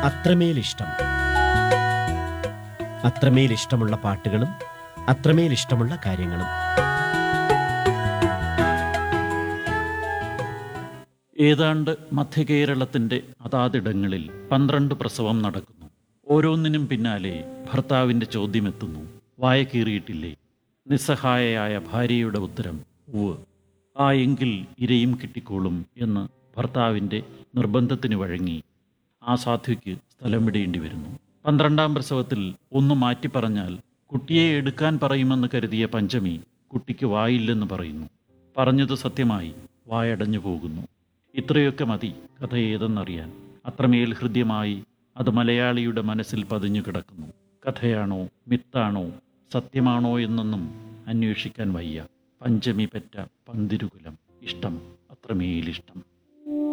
അത്രമേൽ ഇഷ്ടം അത്രമേൽ ഇഷ്ടമുള്ള പാട്ടുകളും അത്രമേൽ ഇഷ്ടമുള്ള കാര്യങ്ങളും ഏതാണ്ട് മധ്യകേരളത്തിന്റെ അതാതിടങ്ങളിൽ പന്ത്രണ്ട് പ്രസവം നടക്കുന്നു ഓരോന്നിനും പിന്നാലെ ഭർത്താവിന്റെ ചോദ്യമെത്തുന്നു വായ കീറിയിട്ടില്ലേ നിസ്സഹായയായ ഭാര്യയുടെ ഉത്തരം ഉവ് ആ എങ്കിൽ ഇരയും കിട്ടിക്കോളും എന്ന് ഭർത്താവിന്റെ നിർബന്ധത്തിന് വഴങ്ങി ആ സാധ്വിക്ക് സ്ഥലം വിടേണ്ടി വരുന്നു പന്ത്രണ്ടാം പ്രസവത്തിൽ ഒന്ന് മാറ്റി പറഞ്ഞാൽ കുട്ടിയെ എടുക്കാൻ പറയുമെന്ന് കരുതിയ പഞ്ചമി കുട്ടിക്ക് വായില്ലെന്ന് പറയുന്നു പറഞ്ഞത് സത്യമായി വായടഞ്ഞു പോകുന്നു ഇത്രയൊക്കെ മതി കഥ ഏതെന്നറിയാൻ അത്രമേൽ ഹൃദ്യമായി അത് മലയാളിയുടെ മനസ്സിൽ പതിഞ്ഞു കിടക്കുന്നു കഥയാണോ മിത്താണോ സത്യമാണോ എന്നൊന്നും അന്വേഷിക്കാൻ വയ്യ പഞ്ചമി പെറ്റ പന്തിരുകുലം ഇഷ്ടം അത്രമേലിഷ്ടം